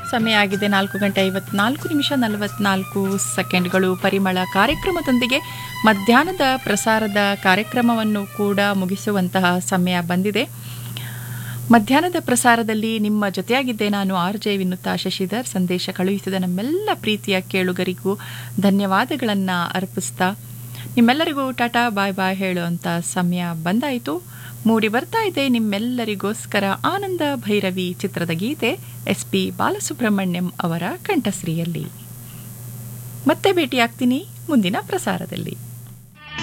ಸಮಯ ಆಗಿದೆ ನಾಲ್ಕು ಗಂಟೆ ಐವತ್ನಾಲ್ಕು ನಿಮಿಷ ನಲವತ್ನಾಲ್ಕು ಸೆಕೆಂಡ್ಗಳು ಪರಿಮಳ ಕಾರ್ಯಕ್ರಮದೊಂದಿಗೆ ಮಧ್ಯಾಹ್ನದ ಪ್ರಸಾರದ ಕಾರ್ಯಕ್ರಮವನ್ನು ಕೂಡ ಮುಗಿಸುವಂತಹ ಸಮಯ ಬಂದಿದೆ ಮಧ್ಯಾಹ್ನದ ಪ್ರಸಾರದಲ್ಲಿ ನಿಮ್ಮ ಜೊತೆಯಾಗಿದ್ದೆ ನಾನು ಆರ್ ಜೆ ವಿನುತಾ ಶಶಿಧರ್ ಸಂದೇಶ ಕಳುಹಿಸಿದ ನಮ್ಮೆಲ್ಲ ಪ್ರೀತಿಯ ಕೇಳುಗರಿಗೂ ಧನ್ಯವಾದಗಳನ್ನು ಅರ್ಪಿಸ್ತಾ ನಿಮ್ಮೆಲ್ಲರಿಗೂ ಟಾಟಾ ಬಾಯ್ ಬಾಯ್ ಹೇಳುವಂಥ ಸಮಯ ಬಂದಾಯಿತು ಮೂಡಿ ಬರ್ತಾ ಇದೆ ನಿಮ್ಮೆಲ್ಲರಿಗೋಸ್ಕರ ಆನಂದ ಭೈರವಿ ಚಿತ್ರದ ಗೀತೆ ಎಸ್ ಪಿ ಬಾಲಸುಬ್ರಹ್ಮಣ್ಯಂ ಅವರ ಕಂಠಶ್ರೀಯಲ್ಲಿ ಮತ್ತೆ ಭೇಟಿಯಾಗ್ತೀನಿ ಮುಂದಿನ ಪ್ರಸಾರದಲ್ಲಿ